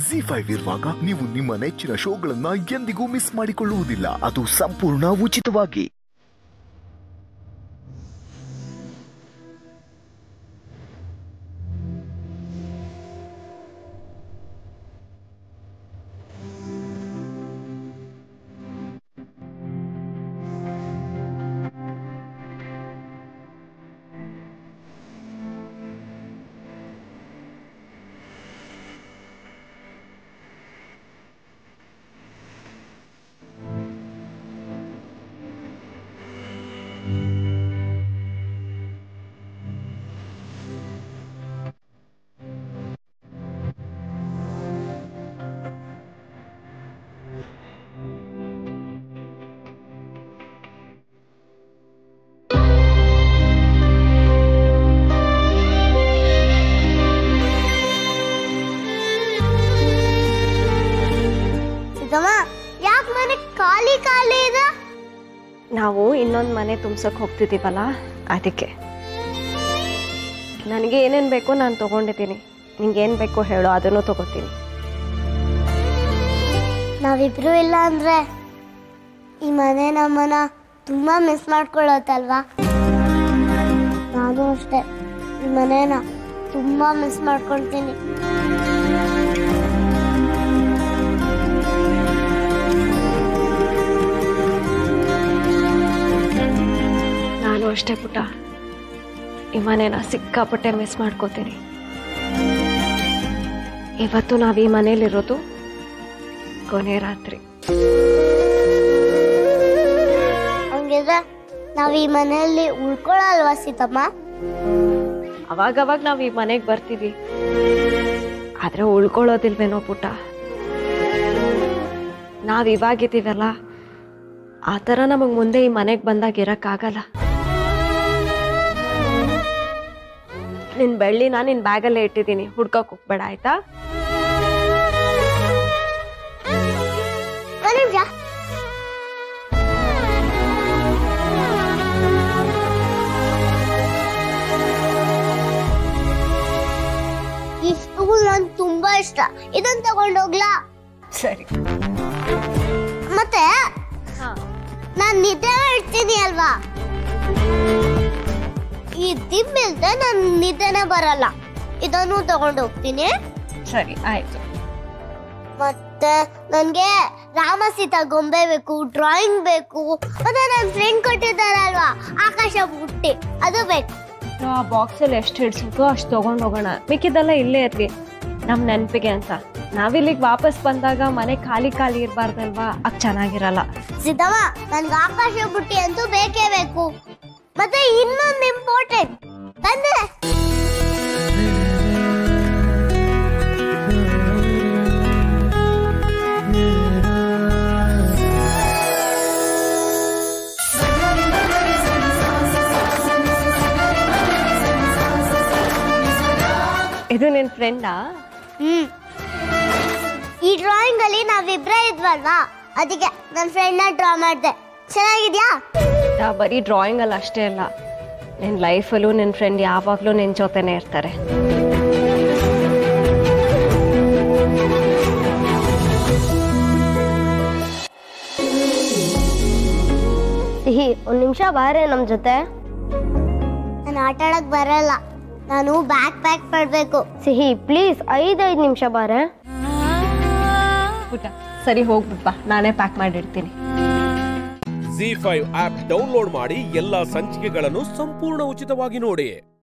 G five ಇರುವಾಗ ನೀವು ನಿಮ್ಮ ನೆಚ್ಚಿನ ಶೋಗಳನ್ನ ಎಂದಿಗೂ ಮಿಸ್ ಮಾಡಿಕೊಳ್ಳುವುದಿಲ್ಲ ಅದು ಸಂಪೂರ್ಣ ಉಚಿತವಾಗಿ ಸಿದ್ದಮ್ಮ ಯಾಕೆ ಮನೆ ಖಾಲಿ ಖಾಲಿ ಇದೆ ನಾವು ಇನ್ನೊಂದು ಮನೆ ತುಂಬ್ಸಕ್ಕೆ ಹೋಗ್ತಿದ್ದೀವಲ್ಲ ಅದಕ್ಕೆ ನನಗೆ ಏನೇನು ಬೇಕೋ ನಾನು ತೊಗೊಂಡಿದ್ದೀನಿ ನಿಂಗೆ ಏನು ಬೇಕೋ ಹೇಳೋ ಅದನ್ನು ತೊಗೋತೀನಿ ನಾವಿಬ್ರು ಇಲ್ಲ ಅಂದ್ರೆ ಈ ಮನೆ ನಮ್ಮನ್ನ ತುಂಬಾ ಮಿಸ್ ಮಾಡ್ಕೊಳ್ಳುತ್ತಲ್ವಾ ನಾನು ಅಷ್ಟೇ ಈ ಮನೇನ ತುಂಬಾ ಮಿಸ್ ಮಾಡ್ಕೊಳ್ತೀನಿ ನಾನು ಅಷ್ಟೇ ಪುಟ್ಟ ಈ ಮನೇನ ಸಿಕ್ಕಾಪಟ್ಟೆ ಮಿಸ್ ಮಾಡ್ಕೋತೀನಿ ಇವತ್ತು ನಾವು ಈ ಮನೇಲಿರೋದು ಕೊನೆ ರಾತ್ರಿ ಹಂಗಿದ್ರೆ ನಾವ್ ಈ ಮನೆಯಲ್ಲಿ ಉಳ್ಕೊಳಲ್ವಾ ಸೀತಮ್ಮ ಅವಾಗವಾಗ ನಾವು ಈ ಮನೆಗೆ ಬರ್ತೀವಿ ಆದ್ರೆ ಉಳ್ಕೊಳ್ಳೋದಿಲ್ವೇನೋ ಪುಟ್ಟ ನಾವ್ ಇವಾಗಿದ್ದೀವಲ್ಲ ಆ ಥರ ನಮಗೆ ಮುಂದೆ ಈ ಮನೆಗೆ ಬಂದಾಗ ಇರಕ್ಕಾಗಲ್ಲ ನಿನ್ ಬೆಳ್ಳಿನ ನಿನ್ ಬ್ಯಾಗಲ್ಲೇ ಇಟ್ಟಿದ್ದೀನಿ ಹುಡ್ಕಕ್ ಹೋಗ್ಬೇಡ ಆಯ್ತಾ ಒಂದ್ ನಿಮಿಷ ಈ ಸ್ಟೂಲ್ ನನ್ ತುಂಬಾ ಇಷ್ಟ ಇದನ್ನ ತಗೊಂಡೋಗ್ಲಾ ಸರಿ ಮತ್ತೆ ನಾನ್ ನಿದ್ದೆ ಮಾಡ್ತೀನಿ ಅಲ್ವಾ ಈ ದಿಮ್ಮಿಲ್ದೆ ನನ್ ನಿದ್ದೆನೆ ಬರಲ್ಲ ಇದನ್ನು ತಗೊಂಡು ಹೋಗ್ತೀನಿ ಸರಿ ಆಯ್ತು ಮತ್ತೆ ನನ್ಗೆ ರಾಮ ಸೀತಾ ಗೊಂಬೆ ಬೇಕು ಡ್ರಾಯಿಂಗ್ ಬೇಕು ಮತ್ತೆ ನನ್ನ ಫ್ರೆಂಡ್ ಕೊಟ್ಟಿದ್ದಾರಲ್ವಾ ಆಕಾಶ ಬುಟ್ಟಿ ಅದು ಬೇಕು ಆ ಬಾಕ್ಸಲ್ಲಿ ಎಷ್ಟು ಹಿಡ್ಸಿದ್ವೋ ಅಷ್ಟು ತಗೊಂಡು ಹೋಗೋಣ ಮಿಕ್ಕಿದ್ದೆಲ್ಲ ಇಲ್ಲೇ ಇರ್ಲಿ ನಮ್ ನೆನಪಿಗೆ ಅಂತ ನಾವಿಲ್ಲಿಗೆ ವಾಪಸ್ ಬಂದಾಗ ಮನೆ ಖಾಲಿ ಖಾಲಿ ಇರಬಾರ್ದಲ್ವಾ ಅದ್ ಚೆನ್ನಾಗಿರಲ್ಲ ಸಿದ್ದಮ್ಮ ನನ್ಗೆ ಆಕಾಶ ಬುಟ್ಟಿ ಅಂತೂ ಬೇಕೇ ಬೇಕು ಮತ್ತೆ ಇನ್ನೊಂದು ಇಂಪಾರ್ಟೆಂಟ್ ಬಂದ್ರೆ ಇದು ನಿನ್ ಫ್ರೆಂಡಾ ಹ್ಮ್ ಈ ಡ್ರಾಯಿಂಗ್ ಅಲ್ಲಿ ನಾವಿಬ್ರೇ ಇದ್ವಲ್ವಾ ಅದಕ್ಕೆ ನನ್ನ ಫ್ರೆಂಡ್ ನ ಡ್ರಾ ಮಾಡಿದೆ ಚೆನ್ನಾಗಿದ್ಯಾ ನಾ ಬರೀ ಡ್ರಾಯಿಂಗ್ ಅಲ್ಲಿ ಅಷ್ಟೇ ಅಲ್ಲ ನಿನ್ ಲೈಫಲ್ಲೂ ನಿನ್ ಫ್ರೆಂಡ್ ಯಾವಾಗ್ಲೂ ನಿನ್ ಜೊತೆನೆ ಇರ್ತಾರೆ ಸಿಹಿ ಒಂದ್ ನಿಮಿಷ ಬಾರೆ ನಮ್ ಜೊತೆ ನಾನು ಆಟ ಆಡಕ್ ಬರಲ್ಲ ನಾನು ಬ್ಯಾಗ್ ಪ್ಯಾಕ್ ಮಾಡ್ಬೇಕು ಸಿಹಿ ಪ್ಲೀಸ್ ಐದೈದು ನಿಮಿಷ ಬಾರೆ ಪುಟ್ಟ ಸರಿ ಹೋಗ್ಬಿಟ್ ಬಾ ನಾನೇ ಪ್ಯಾಕ್ ಮಾಡಿಡ್ತೀನಿ ಜಿ ಫೈವ್ ಆಪ್ ಡೌನ್ಲೋಡ್ ಮಾಡಿ ಎಲ್ಲಾ ಸಂಚಿಕೆಗಳನ್ನು ಸಂಪೂರ್ಣ ಉಚಿತವಾಗಿ ನೋಡಿ